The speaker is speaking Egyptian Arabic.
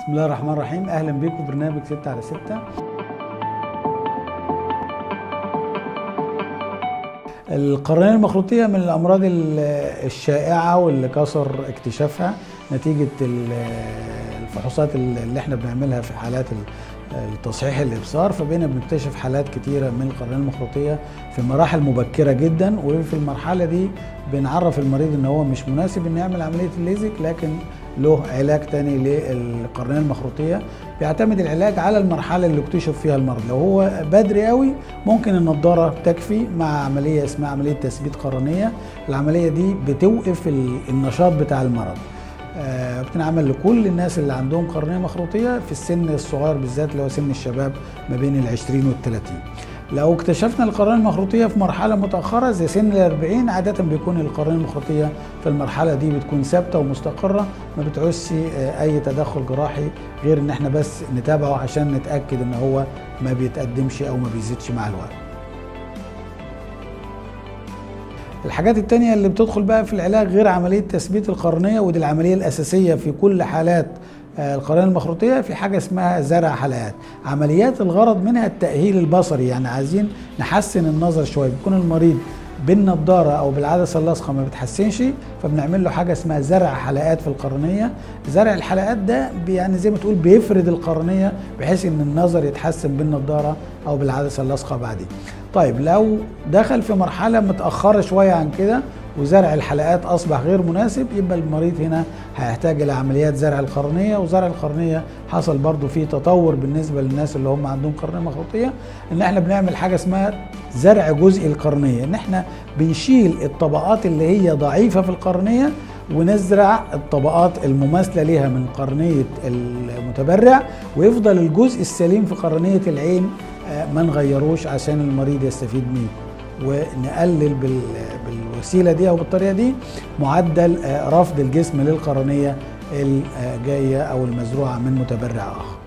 بسم الله الرحمن الرحيم اهلا بكم في برنامج 6 على 6 القرنية المخروطية من الأمراض الشائعة واللي كثر اكتشافها نتيجة الفحوصات اللي احنا بنعملها في حالات التصحيح الإبصار فبقينا بنكتشف حالات كتيرة من القرنية المخروطية في مراحل مبكرة جدا وفي المرحلة دي بنعرف المريض ان هو مش مناسب انه يعمل عملية الليزك لكن له علاج تاني للقرنية المخروطية بيعتمد العلاج على المرحلة اللي اكتشف فيها المرض لو هو بدري قوي ممكن النضارة تكفي مع عملية اسمها عملية تثبيت قرنية العملية دي بتوقف النشاط بتاع المرض آه بتنعمل لكل الناس اللي عندهم قرنية مخروطية في السن الصغير بالذات اللي هو سن الشباب ما بين العشرين والثلاثين لو اكتشفنا القرنية المخروطية في مرحلة متأخرة زي سن الأربعين عادة بيكون القرنية المخروطية في المرحلة دي بتكون ثابتة ومستقرة ما بتعوزش أي تدخل جراحي غير إن احنا بس نتابعه عشان نتأكد إن هو ما بيتقدمش أو ما بيزيدش مع الوقت. الحاجات التانية اللي بتدخل بقى في العلاج غير عملية تثبيت القرنية ودي العملية الأساسية في كل حالات القرنية المخروطية في حاجة اسمها زرع حلقات عمليات الغرض منها التأهيل البصري يعني عايزين نحسن النظر شوية بيكون المريض بالنضارة أو بالعدسة اللاصقة ما بتحسنش فبنعمل له حاجة اسمها زرع حلقات في القرنية زرع الحلقات ده يعني زي ما تقول بيفرد القرنية بحيث إن النظر يتحسن بالنضارة أو بالعدسة اللاصقة بعدين طيب لو دخل في مرحلة متأخرة شوية عن كده وزرع الحلقات اصبح غير مناسب يبقى المريض هنا هيحتاج الى عمليات زرع القرنيه وزرع القرنيه حصل برضو فيه تطور بالنسبه للناس اللي هم عندهم قرنيه مخروطيه ان احنا بنعمل حاجه اسمها زرع جزء القرنيه ان احنا بنشيل الطبقات اللي هي ضعيفه في القرنيه ونزرع الطبقات المماثله لها من قرنيه المتبرع ويفضل الجزء السليم في قرنيه العين ما نغيروش عشان المريض يستفيد منه ونقلل بالوسيله دي او بالطريقه دي معدل رفض الجسم للقرنيه الجايه او المزروعه من متبرع اخر